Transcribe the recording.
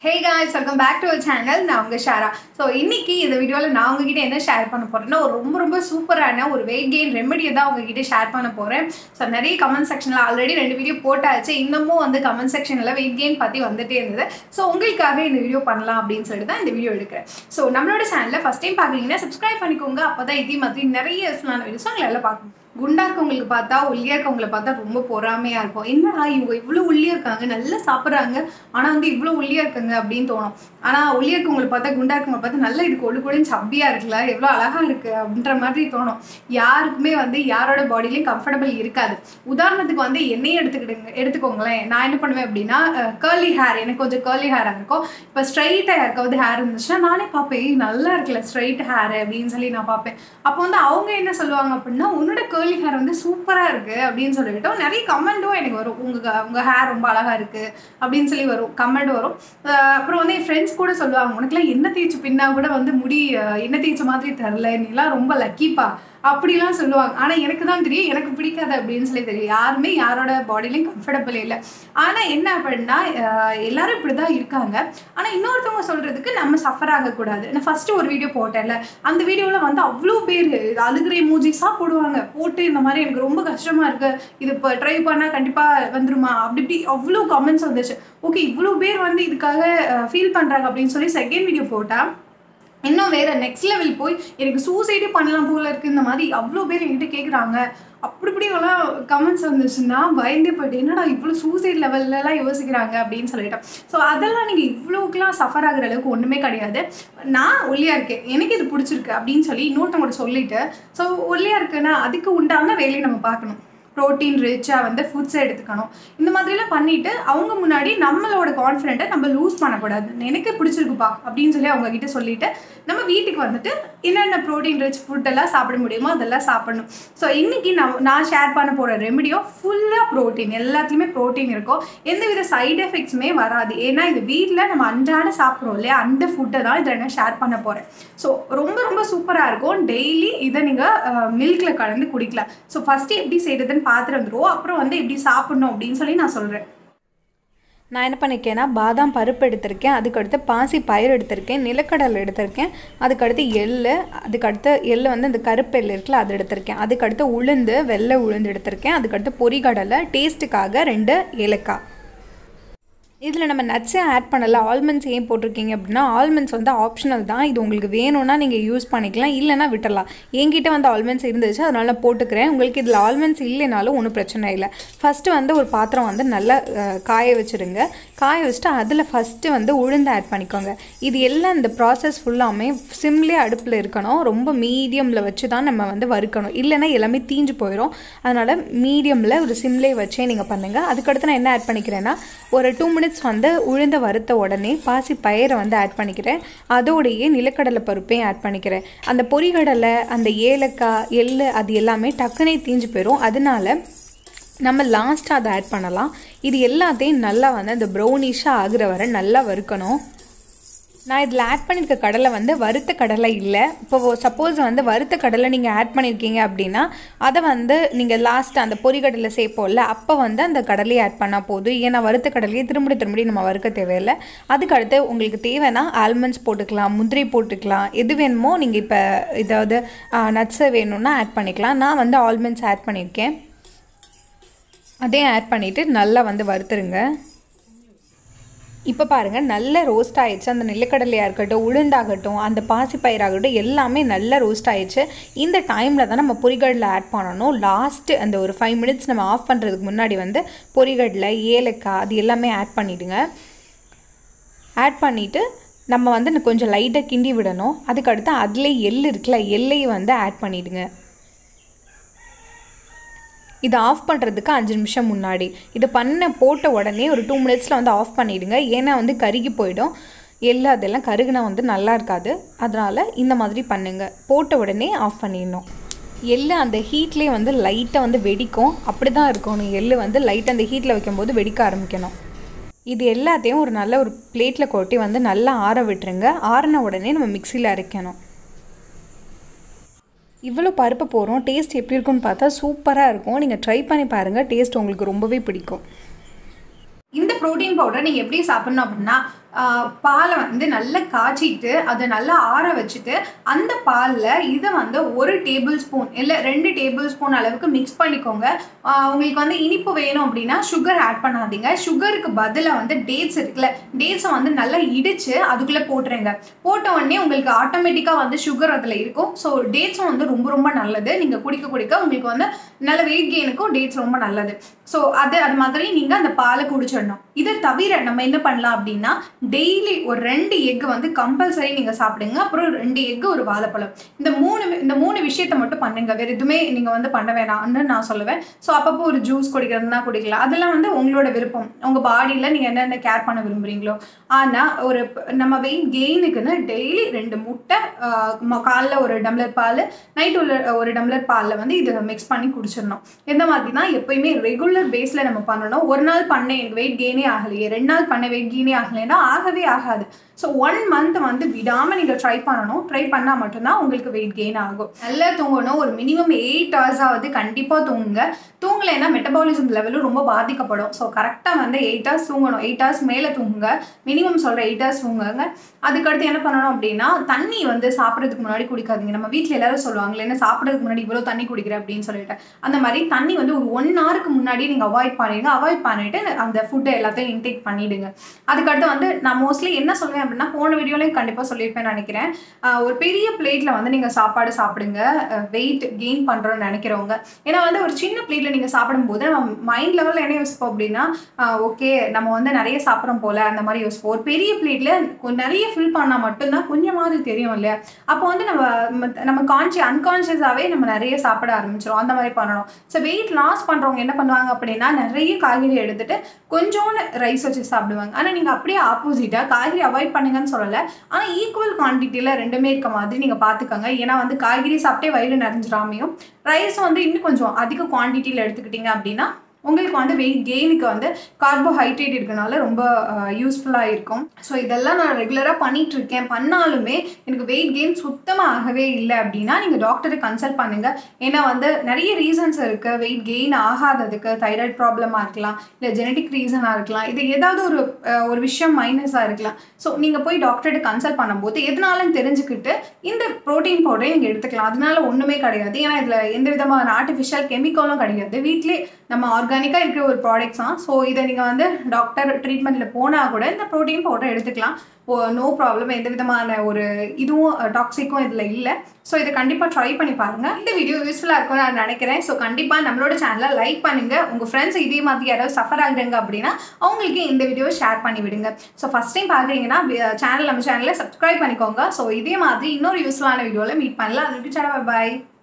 hey guys welcome back to channel நான் உங்கள் ஷாரா so இன்னைக்கு இந்த வீடியோவில் நான் உங்ககிட்ட என்ன ஷேர் பண்ண போகிறேன்னா ஒரு ரொம்ப ரொம்ப சூப்பரான ஒரு வெயிட் கெயின் ரெமெடியை தான் உங்ககிட்ட ஷேர் பண்ண போகிறேன் ஸோ நிறைய கமெண்ட் செக்ஷனில் ஆல்ரெடி ரெண்டு வீடியோ போட்டாச்சு இன்னமும் வந்து கமெண்ட் செக்ஷனில் வெயிட் கெயின் பற்றி வந்துட்டே இருந்தது ஸோ உங்களுக்காக இந்த வீடியோ பண்ணலாம் அப்படின்னு சொல்லிட்டு தான் இந்த வீடியோ எடுக்கிறேன் ஸோ நம்மளோட சேனலில் ஃபஸ்ட் டைம் பார்க்குறீங்கன்னா சப்ஸ்கிரைப் பண்ணிக்கோங்க அப்போ தான் இதே மாதிரி நிறைய யூஸ்ஃபுல்லான வீடியோஸ் உங்களால் பார்க்கணும் குண்டா இருக்கவங்களுக்கு பார்த்தா ஒல்லியா இருக்கவங்களை பார்த்தா ரொம்ப பொறாமையா இருக்கும் என்னடா இவங்க இவ்வளோ ஒல்லியா இருக்காங்க நல்லா சாப்பிட்றாங்க ஆனால் வந்து இவ்வளோ ஒல்லியா இருக்காங்க அப்படின்னு தோணும் ஆனால் ஒல்லியா இருக்கவங்களை பார்த்தா குண்டா இருக்கவங்களை பார்த்தா நல்லா இது கொழு கொழுன்னு சப்பியா இருக்குல்ல எவ்வளோ அழகா இருக்கு அப்படின்ற மாதிரி தோணும் யாருக்குமே வந்து யாரோட பாடியிலையும் கம்ஃபர்டபுள் இருக்காது உதாரணத்துக்கு வந்து என்னையே எடுத்துக்கிடுங்க எடுத்துக்கோங்களேன் நான் என்ன பண்ணுவேன் அப்படின்னா கேர்லி ஹேர் எனக்கு கொஞ்சம் கேர்லி ஹேராக இருக்கும் இப்போ ஸ்ட்ரைட்டாக யாருக்காவது ஹேர் இருந்துச்சுன்னா நானே பார்ப்பேன் "ஏய், நல்லா இருக்குல்ல ஸ்ட்ரைட் ஹேர் அப்படின்னு சொல்லி நான் பார்ப்பேன் அப்போ வந்து அவங்க என்ன சொல்லுவாங்க அப்படின்னா உன்னோட கேர்லி ஹேர் வந்து சூப்பராக இருக்குது அப்படின்னு சொல்லிட்டு நிறைய கமெண்ட்டும் எனக்கு வரும் உங்கள் உங்கள் ஹேர் ரொம்ப அழகாக இருக்குது அப்படின்னு சொல்லி வரும் கமெண்ட் வரும் அஹ் அப்புறம் வந்து என் ஃப்ரெண்ட்ஸ் கூட சொல்லுவாங்க உனக்குலாம் என்ன தேய்ச்சி பின்னா கூட வந்து முடி அஹ், என்ன தேய்ச்ச மாதிரி தெரில நீலாம் ரொம்ப லக்கிப்பா அப்படிலாம் சொல்லுவாங்க ஆனால் எனக்கு தான் தெரியும் எனக்கு பிடிக்காது அப்படின்னு சொல்லி தெரியும் யாருமே யாரோட பாடியிலையும் கம்ஃபர்டபுள் இல்லை ஆனால் என்ன அப்படின்னா அஹ், எல்லாரும் இப்படி தான் இருக்காங்க ஆனால் இன்னொருத்தவங்க சொல்கிறதுக்கு நம்ம சஃபர் ஆகக்கூடாது நான் ஃபஸ்ட்டு ஒரு வீடியோ போட்டேன்ல அந்த வீடியோவில் வந்து அவ்வளோ பேர் அழுகிற மூஜிஸாக போடுவாங்க போட்டு இந்த மாதிரி எனக்கு ரொம்ப கஷ்டமாக இருக்குது இது இப்போ ட்ரை பண்ணால் கண்டிப்பாக வந்துருமா அப்படி இப்படி அவ்வளோ கமெண்ட்ஸ் வந்துச்சு ஓகே இவ்வளோ பேர் வந்து இதுக்காக ஃபீல் பண்ணுறாங்க அப்படின்னு சொல்லி செகண்ட் வீடியோ போட்டால் இன்னும் வேற நெக்ஸ்ட் லெவல் போய் எனக்கு சூசைடே பண்ணலாம் போல இருக்கு இந்த மாதிரி அவ்வளோ பேர் என்கிட்ட கேட்குறாங்க அப்படி இப்படி எல்லாம் கமெண்ட்ஸ் வந்துச்சுன்னா பயந்தே போயிட்டு என்னடா இவ்வளோ சூசைட் லெவல்லலாம் யோசிக்கிறாங்க அப்படின்னு சொல்லிட்டேன் ஸோ அதெல்லாம் நீங்கள் இவ்வளோக்கெலாம் சஃபர் ஆகுற அளவுக்கு ஒன்றுமே கிடையாது நான் ஒல்லியாக இருக்கேன் எனக்கு இது பிடிச்சிருக்கு அப்படின்னு சொல்லி இன்னொருத்தவங்க சொல்லிட்டு ஸோ ஒல்லியாக இருக்குன்னா அதுக்கு உண்டான வேலையை நம்ம பார்க்கணும் ப்ரோட்டீன் ரிச்சாக வந்து ஃபுட்ஸை எடுத்துக்கணும் இந்த மாதிரிலாம் பண்ணிட்டு அவங்க முன்னாடி நம்மளோட கான்ஃபிடென்ட்டை நம்ம லூஸ் பண்ணக்கூடாது எனக்கு பிடிச்சிருக்குப்பா அப்படின்னு சொல்லி அவங்க கிட்ட சொல்லிட்டு நம்ம வீட்டுக்கு வந்துட்டு என்னென்ன ப்ரோட்டீன் ரிச் ஃபுட்டெல்லாம் சாப்பிட முடியுமோ அதெல்லாம் சாப்பிடணும் ஸோ இன்னைக்கு நான் நான் ஷேர் பண்ண போகிற ரெமடியோ ஃபுல்லாக ப்ரோட்டீன் எல்லாத்துலேயுமே ப்ரோட்டீன் இருக்கும் எந்தவித சைடு எஃபெக்ட்ஸுமே வராது ஏன்னா இது வீட்டில் நம்ம அன்றாட சாப்பிட்றோம் இல்லையா அந்த ஃபுட்டை தான் இதில் நான் ஷேர் பண்ண போகிறேன் ஸோ ரொம்ப ரொம்ப சூப்பராக இருக்கும் டெய்லி இதை நீங்கள் மில்கில் கலந்து குடிக்கலாம் ஸோ ஃபஸ்ட்டு எப்படி செய்கிறதுன்னு பார்த்துட்டு வந்துடுவோம் அப்புறம் வந்து எப்படி சாப்பிடணும் அப்படின்னு சொல்லி நான் சொல்கிறேன் நான் என்ன பண்ணியிருக்கேன்னா பாதாம் பருப்பு எடுத்திருக்கேன் அதுக்கடுத்து பாசி பயிர் எடுத்திருக்கேன் நிலக்கடலை எடுத்திருக்கேன் அதுக்கடுத்து எள்ளு அதுக்கடுத்து எள்ளு வந்து இந்த கருப்பு எள்ளு இருக்குல்ல அது எடுத்திருக்கேன் அதுக்கடுத்து உளுந்து வெள்ளை உளுந்து எடுத்திருக்கேன் அதுக்கடுத்து பொரிகடலை டேஸ்ட்டுக்காக ரெண்டு ஏலக்காய் இதில் நம்ம நட்ஸே ஆட் பண்ணல ஆல்மண்ட்ஸ் ஏன் போட்டிருக்கீங்க அப்படின்னா ஆல்மண்ட்ஸ் வந்து ஆப்ஷனல் தான் இது உங்களுக்கு வேணும்னா நீங்கள் யூஸ் பண்ணிக்கலாம் இல்லைனா விட்டுடலாம் என்கிட்ட வந்து ஆல்மண்ட்ஸ் இருந்துச்சு அதனால நான் போட்டுக்கிறேன் உங்களுக்கு இதில் ஆல்மண்ட்ஸ் இல்லைனாலும் ஒன்றும் பிரச்சனை இல்லை ஃபஸ்ட்டு வந்து ஒரு பாத்திரம் வந்து நல்லா அஹ், காய வச்சுருங்க காய வச்சுட்டு அதில் ஃபஸ்ட்டு வந்து உளுந்து ஆட் பண்ணிக்கோங்க இது எல்லாம் இந்த ப்ராசஸ் ஃபுல்லாமே சிம்லே அடுப்பில் இருக்கணும் ரொம்ப மீடியமில் வச்சு தான் நம்ம வந்து வறுக்கணும் இல்லைன்னா எல்லாமே தீஞ்சு போயிடும் அதனால் மீடியமில் ஒரு சிம்லே வச்சே நீங்கள் பண்ணுங்கள் அதுக்கடுத்து நான் என்ன ஆட் பண்ணிக்கிறேன்னா ஒரு டூ மினிட்ஸ் வந்து உளுந்த வறுத்த உடனே பாசி பயிரை வந்து ஆட் பண்ணிக்கிறேன் அதோடையே நிலக்கடலை பருப்பையும் ஆட் பண்ணிக்கிறேன் அந்த பொரிகடலை அந்த ஏலக்காய் எள்ளு அது எல்லாமே டக்குனே தீஞ்சு போயிடும் அதனால நம்ம லாஸ்ட்டாக அதை ஆட் பண்ணலாம் இது எல்லாத்தையும் நல்லா வந்து அந்த ப்ரௌனிஷாக ஆகுற வரை நல்லா வறுக்கணும் நான் இதில் ஆட் பண்ணியிருக்க கடலை வந்து வறுத்த கடலை இல்லை இப்போ சப்போஸ் வந்து வறுத்த கடலை நீங்கள் ஆட் பண்ணியிருக்கீங்க அப்படின்னா அதை வந்து நீங்கள் லாஸ்ட் அந்த பொரிகடலை சேர்ப்போம்ல அப்போ வந்து அந்த கடலையை ஆட் பண்ணால் போதும் ஏன்னா வறுத்த கடலையை திரும்பி திரும்பி நம்ம வறுக்க தேவையில்லை அதுக்கு அடுத்து உங்களுக்கு தேவைன்னா ஆல்மண்ட்ஸ் போட்டுக்கலாம் முந்திரி போட்டுக்கலாம் எது வேணுமோ நீங்கள் இப்போ ஏதாவது நட்ஸை வேணும்னா ஆட் பண்ணிக்கலாம் நான் வந்து ஆல்மண்ட்ஸ் ஆட் பண்ணியிருக்கேன் அதையும் ஆட் பண்ணிவிட்டு நல்லா வந்து வறுத்துருங்க இப்போ பாருங்கள் நல்ல ரோஸ்ட் ஆயிடுச்சு அந்த நிலக்கடலையாக இருக்கட்டும் உளுந்தாகட்டும் அந்த பாசிப்பயிராகட்டும் எல்லாமே நல்ல ரோஸ்ட் ஆயிடுச்சு இந்த டைமில் தான் நம்ம பொரிகடலை ஆட் பண்ணணும் லாஸ்ட்டு அந்த ஒரு ஃபைவ் மினிட்ஸ் நம்ம ஆஃப் பண்ணுறதுக்கு முன்னாடி வந்து பொரிகடலை ஏலக்காய் அது எல்லாமே ஆட் பண்ணிவிடுங்க ஆட் பண்ணிவிட்டு நம்ம வந்து இன்னும் கொஞ்சம் லைட்டாக கிண்டி விடணும் அதுக்கடுத்து அதிலே எள் இருக்குல்ல எல்லையை வந்து ஆட் பண்ணிவிடுங்க இதை ஆஃப் பண்ணுறதுக்கு அஞ்சு நிமிஷம் முன்னாடி இதை பண்ண போட்ட உடனே ஒரு டூ மினிட்ஸில் வந்து ஆஃப் பண்ணிவிடுங்க ஏன்னா வந்து கருகி போயிடும் எள்ளு அதெல்லாம் கருகுனா வந்து நல்லா இருக்காது அதனால் இந்த மாதிரி பண்ணுங்கள் போட்ட உடனே ஆஃப் பண்ணிடணும் எள்ளு அந்த ஹீட்லேயே வந்து லைட்டாக வந்து வெடிக்கும் அப்படி தான் இருக்கணும் எள்ளு வந்து லைட்டாக அந்த ஹீட்டில் வைக்கும்போது வெடிக்க ஆரம்பிக்கணும் இது எல்லாத்தையும் ஒரு நல்ல ஒரு பிளேட்டில் கொட்டி வந்து நல்லா ஆற விட்டுருங்க ஆறின உடனே நம்ம மிக்சியில் அரைக்கணும் இவ்வளோ பருப்பு போகிறோம் டேஸ்ட் எப்படி இருக்குன்னு பார்த்தா சூப்பராக இருக்கும் நீங்கள் ட்ரை பண்ணி பாருங்கள் டேஸ்ட் உங்களுக்கு ரொம்பவே பிடிக்கும் இந்த ப்ரோட்டீன் பவுடர் நீங்கள் எப்படி சாப்பிடணும் அப்படின்னா ஆஹ் பாலை வந்து நல்லா காய்ச்சிட்டு அதை நல்லா ஆற வச்சுட்டு அந்த பாலில் இதை வந்து ஒரு டேபிள் ஸ்பூன் இல்லை ரெண்டு டேபிள் ஸ்பூன் அளவுக்கு மிக்ஸ் பண்ணிக்கோங்க ஆஹ் உங்களுக்கு வந்து இனிப்பு வேணும் அப்படின்னா சுகர் ஆட் பண்ணாதீங்க சுகருக்கு பதிலாக வந்து டேட்ஸ் இருக்குல்ல டேட்ஸை வந்து நல்லா இடித்து அதுக்குள்ளே போட்டுருங்க போட்ட உடனே உங்களுக்கு ஆட்டோமேட்டிக்காக வந்து சுகர் அதில் இருக்கும் ஸோ டேட்ஸும் வந்து ரொம்ப ரொம்ப நல்லது நீங்கள் குடிக்க குடிக்க உங்களுக்கு வந்து நல்ல வெயிட் கெயினுக்கும் டேட்ஸ் ரொம்ப நல்லது ஸோ அது அது மாதிரி நீங்கள் அந்த பாலை குடிச்சிடணும் இதை தவிர நம்ம என்ன பண்ணலாம் அப்படின்னா டெய்லி ஒரு ரெண்டு எக் வந்து கம்பல்சரி நீங்கள் சாப்பிடுங்க அப்புறம் ரெண்டு எக் ஒரு வாழைப்பழம் இந்த மூணு இந்த மூணு விஷயத்தை மட்டும் பண்ணுங்க வேறு எதுவுமே நீங்கள் வந்து பண்ண வேணாம்னு நான் சொல்லுவேன் ஸோ அப்பப்போ ஒரு ஜூஸ் குடிக்கிறதுனா குடிக்கலாம் அதெல்லாம் வந்து உங்களோட விருப்பம் உங்கள் பாடியில் நீங்கள் என்னென்ன கேர் பண்ண விரும்புகிறீங்களோ ஆனால் ஒரு நம்ம வெயிட் கெயினுக்குன்னு டெய்லி ரெண்டு முட்டை ஆஹ் ம- காலைல ஒரு டம்ளர் பால் நைட் உள்ள ஒரு டம்ளர் பாலில் வந்து இதை மிக்ஸ் பண்ணி குடிச்சிடணும் இந்த மாதிரி தான் எப்பயுமே ரெகுலர் பேஸில் நம்ம பண்ணணும் ஒரு நாள் பண்ண எனக்கு வெயிட் கெயினே ஆகலையே ரெண்டு நாள் பண்ண வெயிட் கெயினே ஆகலைன்னா ஆகவே ஆகாது ஸோ ஒன் மந்த் வந்து விடாமல் நீங்கள் ட்ரை பண்ணணும் ட்ரை பண்ணால் மட்டும்தான் உங்களுக்கு வெயிட் கெயின் ஆகும் நல்லா தூங்கணும் ஒரு மினிமம் எயிட் ஹவர்ஸாவது கண்டிப்பாக தூங்குங்க தூங்கலைன்னா மெட்டபாலிசம் லெவலும் ரொம்ப பாதிக்கப்படும் ஸோ கரெக்டாக வந்து எயிட் ஹவர்ஸ் தூங்கணும் எயிட் ஹவர்ஸ் மேலே தூங்குங்க மினிமம் சொல்கிற எயிட் ஹவர்ஸ் தூங்குங்க அதுக்கடுத்து என்ன பண்ணணும் அப்படின்னா தண்ணி வந்து சாப்பிட்றதுக்கு முன்னாடி குடிக்காதீங்க நம்ம வீட்டில் எல்லாரும் சொல்லுவாங்களே என்ன சாப்பிட்றதுக்கு முன்னாடி இவ்வளோ தண்ணி குடிக்கிற அப்படின்னு சொல்லிட்டு அந்த மாதிரி தண்ணி வந்து ஒரு ஒன் ஹவருக்கு முன்னாடி நீங்கள் அவாய்ட் பண்ணிடுங்க அவாய்ட் பண்ணிட்டு அந்த ஃபுட்டை எல்லாத்தையும் இன்டேக் பண்ணிடுங்க அதுக்கடுத்து வந்து நான் மோஸ்ட்லி என்ன சொல்லுவேன் அப்படின்னா போன வீடியோலையும் கண்டிப்பாக சொல்லியிருப்பேன் நினைக்கிறேன் ஆஹ் ஒரு பெரிய பிளேட்டில் வந்து நீங்கள் சாப்பாடு சாப்பிடுங்க வெயிட் கெயின் பண்ணுறோன்னு நினைக்கிறவங்க ஏன்னா வந்து ஒரு சின்ன பிளேட்டில் நீங்கள் சாப்பிடும்போது நம்ம மைண்ட் லெவலில் என்ன யோசிப்போம் அப்படின்னா ஓகே நம்ம வந்து நிறைய சாப்பிட்றோம் போல அந்த மாதிரி யோசிப்போம் ஒரு பெரிய பிளேட்டில் நிறைய ஃபில் பண்ணால் மட்டும்தான் கொஞ்சமாவது தெரியும் இல்லையா அப்போ வந்து நம்ம ம- நம்ம கான்ஷிய அன்கான்ஷியஸாகவே நம்ம நிறைய சாப்பிட ஆரம்பிச்சிடும் அந்த மாதிரி பண்ணணும் ஸோ வெயிட் லாஸ் பண்ணுறவங்க என்ன பண்ணுவாங்க அப்படின்னா நிறைய காய்கறி எடுத்துட்டு கொஞ்சோண்டு ரைஸ் வச்சு சாப்பிடுவாங்க ஆனால் நீங்கள் அப்படியே ஆப்போசிட்டாக காய்கறி அவாய்ட் பண்ணுங்கன்னு சொல்லலை ஆனால் ஈக்குவல் குவான்டிட்டியில் ரெண்டுமே இருக்க மாதிரி நீங்கள் பார்த்துக்கோங்க ஏன்னா வந்து காய்கறி சாப்பிட்டே வயிறு நிறைஞ்சிடாமையும் ரைஸ் வந்து இன்னும் கொஞ்சம் அதிக குவான்டிட்டியில் எடுத்துக்கிட்டீங்க அப்படின்னா உங்களுக்கு வந்து வெயிட் கெயினுக்கு வந்து கார்போஹைட்ரேட் இருக்கனால ரொம்ப யூஸ்ஃபுல்லாக இருக்கும் ஸோ இதெல்லாம் நான் ரெகுலராக பண்ணிட்டு இருக்கேன் பண்ணாலுமே எனக்கு வெயிட் கெயின் சுத்தமாக ஆகவே இல்லை அப்படின்னா நீங்கள் டாக்டரை கன்சல்ட் பண்ணுங்கள் ஏன்னா வந்து நிறைய ரீசன்ஸ் இருக்குது வெயிட் கெயின் ஆகாததுக்கு தைராய்டு ப்ராப்ளமாக இருக்கலாம் இல்லை ஜெனட்டிக் ரீசனாக இருக்கலாம் இது ஏதாவது ஒரு அஹ், ஒரு விஷயம் மைனஸாக இருக்கலாம் ஸோ நீங்கள் போய் டாக்டர்கிட்ட கன்சல்ட் பண்ணும்போது எதனாலும் தெரிஞ்சுக்கிட்டு இந்த ப்ரோட்டீன் பவுடரை நீங்கள் எடுத்துக்கலாம் அதனால ஒன்றுமே கிடையாது ஏன்னா இதில் எந்த விதமான ஆர்டிஃபிஷியல் கெமிக்கலும் கிடையாது வீட்டிலே நம்ம ஆர்கானிக்காக இருக்கிற ஒரு ப்ராடக்ட்ஸ் தான் ஸோ இதை நீங்கள் வந்து டாக்டர் ட்ரீட்மெண்ட்டில் போனால் கூட இந்த ப்ரோட்டீன் பவுடர் எடுத்துக்கலாம் ஓ நோ ப்ராப்ளம் எந்த விதமான ஒரு இதுவும் டாக்ஸிக்கும் இதில் இல்லை ஸோ இதை கண்டிப்பாக ட்ரை பண்ணி பாருங்கள் இந்த வீடியோ யூஸ்ஃபுல்லாக இருக்கும்னு நான் நினைக்கிறேன் ஸோ கண்டிப்பாக நம்மளோட சேனலை லைக் பண்ணுங்கள் உங்கள் ஃப்ரெண்ட்ஸ் இதே மாதிரி யாராவது சஃபர் ஆகுறாங்க அப்படின்னா அவங்களுக்கு இந்த வீடியோ ஷேர் பண்ணி விடுங்க ஸோ ஃபஸ்ட் டைம் பார்க்குறீங்கன்னா சேனல் நம்ம சேனலை சப்ஸ்கிரைப் பண்ணிக்கோங்க ஸோ இதே மாதிரி இன்னொரு யூஸ்ஃபுல்லான வீடியோவில் மீட் பண்ணலாம் அதுக்கு சேனல் பாய்